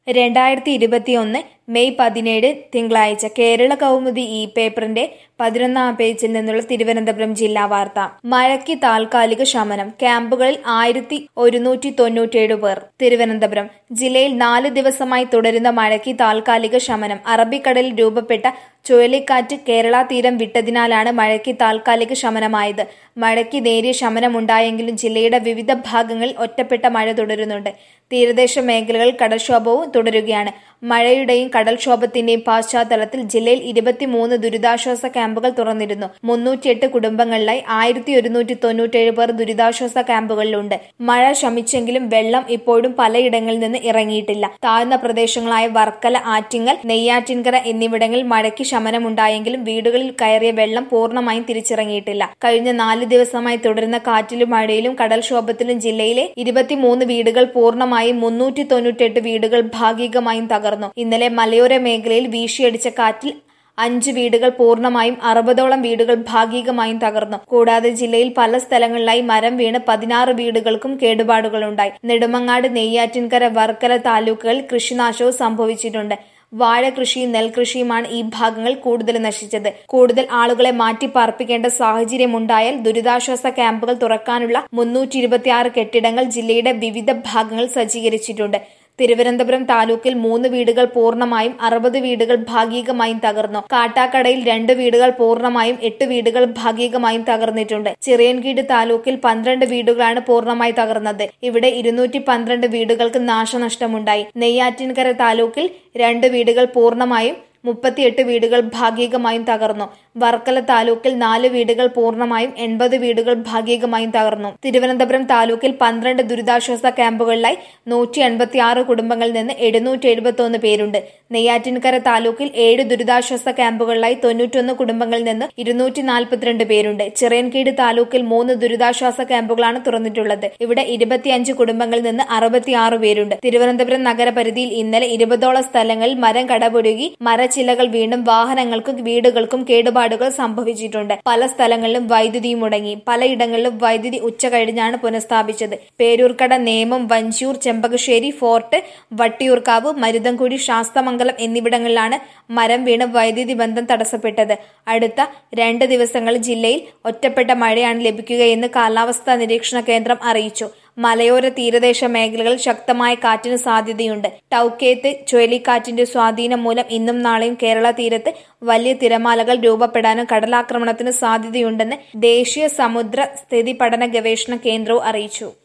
രണ്ടായിരത്തി ഇരുപത്തിയൊന്ന് മെയ് പതിനേഴ് തിങ്കളാഴ്ച കേരള കൗമുദി ഈ പേപ്പറിന്റെ പതിനൊന്നാം പേജിൽ നിന്നുള്ള തിരുവനന്തപുരം ജില്ലാ വാർത്ത മഴയ്ക്ക് താൽക്കാലിക ശമനം ക്യാമ്പുകളിൽ ആയിരത്തി ഒരുന്നൂറ്റി തൊണ്ണൂറ്റിയേഴ് പേർ തിരുവനന്തപുരം ജില്ലയിൽ നാല് ദിവസമായി തുടരുന്ന മഴയ്ക്ക് താൽക്കാലിക ശമനം അറബിക്കടലിൽ രൂപപ്പെട്ട ചുഴലിക്കാറ്റ് കേരള തീരം വിട്ടതിനാലാണ് മഴയ്ക്ക് താൽക്കാലിക ശമനമായത് മഴയ്ക്ക് നേരിയ ശമനമുണ്ടായെങ്കിലും ജില്ലയുടെ വിവിധ ഭാഗങ്ങളിൽ ഒറ്റപ്പെട്ട മഴ തുടരുന്നുണ്ട് തീരദേശ മേഖലകളിൽ കടൽക്ഷോഭവും തുടരുകയാണ് മഴയുടെയും കടൽക്ഷോഭത്തിന്റെയും പശ്ചാത്തലത്തിൽ ജില്ലയിൽ ഇരുപത്തിമൂന്ന് ദുരിതാശ്വാസ ക്യാമ്പുകൾ തുറന്നിരുന്നു മുന്നൂറ്റിയെട്ട് കുടുംബങ്ങളിലായി ആയിരത്തി ഒരുന്നൂറ്റി തൊണ്ണൂറ്റേഴ് പേർ ദുരിതാശ്വാസ ക്യാമ്പുകളിലുണ്ട് മഴ ശമിച്ചെങ്കിലും വെള്ളം ഇപ്പോഴും പലയിടങ്ങളിൽ നിന്ന് ഇറങ്ങിയിട്ടില്ല താഴ്ന്ന പ്രദേശങ്ങളായ വർക്കല ആറ്റിങ്ങൽ നെയ്യാറ്റിൻകര എന്നിവിടങ്ങളിൽ മഴയ്ക്ക് ശമനമുണ്ടായെങ്കിലും വീടുകളിൽ കയറിയ വെള്ളം പൂർണ്ണമായും തിരിച്ചിറങ്ങിയിട്ടില്ല കഴിഞ്ഞ നാല് ദിവസമായി തുടരുന്ന കാറ്റിലും മഴയിലും കടൽക്ഷോഭത്തിലും ജില്ലയിലെ ഇരുപത്തിമൂന്ന് വീടുകൾ പൂർണ്ണമായും മുന്നൂറ്റി തൊണ്ണൂറ്റെട്ട് വീടുകൾ ഭാഗികമായും തകർന്നു ഇന്നലെ മലയോര മേഖലയിൽ വീശിയടിച്ച കാറ്റിൽ അഞ്ച് വീടുകൾ പൂർണ്ണമായും അറുപതോളം വീടുകൾ ഭാഗികമായും തകർന്നു കൂടാതെ ജില്ലയിൽ പല സ്ഥലങ്ങളിലായി മരം വീണ് പതിനാറ് വീടുകൾക്കും കേടുപാടുകളുണ്ടായി നെടുമങ്ങാട് നെയ്യാറ്റിൻകര വർക്കല താലൂക്കുകളിൽ കൃഷിനാശവും സംഭവിച്ചിട്ടുണ്ട് വാഴ കൃഷിയും നെൽകൃഷിയുമാണ് ഈ ഭാഗങ്ങൾ കൂടുതൽ നശിച്ചത് കൂടുതൽ ആളുകളെ മാറ്റി പാർപ്പിക്കേണ്ട സാഹചര്യമുണ്ടായാൽ ദുരിതാശ്വാസ ക്യാമ്പുകൾ തുറക്കാനുള്ള മുന്നൂറ്റി ഇരുപത്തിയാറ് കെട്ടിടങ്ങൾ ജില്ലയുടെ വിവിധ ഭാഗങ്ങളിൽ സജ്ജീകരിച്ചിട്ടുണ്ട് തിരുവനന്തപുരം താലൂക്കിൽ മൂന്ന് വീടുകൾ പൂർണ്ണമായും അറുപത് വീടുകൾ ഭാഗികമായും തകർന്നു കാട്ടാക്കടയിൽ രണ്ട് വീടുകൾ പൂർണ്ണമായും എട്ട് വീടുകൾ ഭാഗികമായും തകർന്നിട്ടുണ്ട് ചിറയൻകീട് താലൂക്കിൽ പന്ത്രണ്ട് വീടുകളാണ് പൂർണ്ണമായി തകർന്നത് ഇവിടെ ഇരുന്നൂറ്റി പന്ത്രണ്ട് വീടുകൾക്ക് നാശനഷ്ടമുണ്ടായി നെയ്യാറ്റിൻകര താലൂക്കിൽ രണ്ട് വീടുകൾ പൂർണ്ണമായും മുപ്പത്തിയെട്ട് വീടുകൾ ഭാഗികമായും തകർന്നു വർക്കല താലൂക്കിൽ നാല് വീടുകൾ പൂർണ്ണമായും എൺപത് വീടുകൾ ഭാഗികമായും തകർന്നു തിരുവനന്തപുരം താലൂക്കിൽ പന്ത്രണ്ട് ദുരിതാശ്വാസ ക്യാമ്പുകളിലായി നൂറ്റി എൺപത്തി ആറ് കുടുംബങ്ങളിൽ നിന്ന് എഴുന്നൂറ്റി എഴുപത്തി ഒന്ന് പേരുണ്ട് നെയ്യാറ്റിൻകര താലൂക്കിൽ ഏഴ് ദുരിതാശ്വാസ ക്യാമ്പുകളിലായി തൊണ്ണൂറ്റൊന്ന് കുടുംബങ്ങളിൽ നിന്ന് ഇരുന്നൂറ്റി നാൽപ്പത്തിരണ്ട് പേരുണ്ട് ചിറയൻകീട് താലൂക്കിൽ മൂന്ന് ദുരിതാശ്വാസ ക്യാമ്പുകളാണ് തുറന്നിട്ടുള്ളത് ഇവിടെ ഇരുപത്തിയഞ്ച് കുടുംബങ്ങളിൽ നിന്ന് അറുപത്തിയാറ് പേരുണ്ട് തിരുവനന്തപുരം നഗരപരിധിയിൽ ഇന്നലെ ഇരുപതോളം സ്ഥലങ്ങളിൽ മരം കടപുരുകി മരച്ചില്ലകൾ വീണ്ടും വാഹനങ്ങൾക്കും വീടുകൾക്കും കേടുപാടുകൾ സംഭവിച്ചിട്ടുണ്ട് പല സ്ഥലങ്ങളിലും വൈദ്യുതി മുടങ്ങി പലയിടങ്ങളിലും വൈദ്യുതി ഉച്ച കഴിഞ്ഞാണ് പുനഃസ്ഥാപിച്ചത് പേരൂർക്കട നേമം വഞ്ചിയൂർ ചെമ്പകശ്ശേരി ഫോർട്ട് വട്ടിയൂർക്കാവ് മരുതൻകുടി ശാസ്തമംഗലം എന്നിവിടങ്ങളിലാണ് മരം വീണ് വൈദ്യുതി ബന്ധം തടസ്സപ്പെട്ടത് അടുത്ത രണ്ട് ദിവസങ്ങളിൽ ജില്ലയിൽ ഒറ്റപ്പെട്ട മഴയാണ് ലഭിക്കുകയെന്ന് കാലാവസ്ഥാ നിരീക്ഷണ കേന്ദ്രം അറിയിച്ചു മലയോര തീരദേശ മേഖലകളിൽ ശക്തമായ കാറ്റിന് സാധ്യതയുണ്ട് ടൌക്കേത്ത് ചുഴലിക്കാറ്റിന്റെ സ്വാധീനം മൂലം ഇന്നും നാളെയും കേരള തീരത്ത് വലിയ തിരമാലകൾ രൂപപ്പെടാനും കടലാക്രമണത്തിന് സാധ്യതയുണ്ടെന്ന് ദേശീയ സമുദ്ര സ്ഥിതി പഠന ഗവേഷണ കേന്ദ്രവും അറിയിച്ചു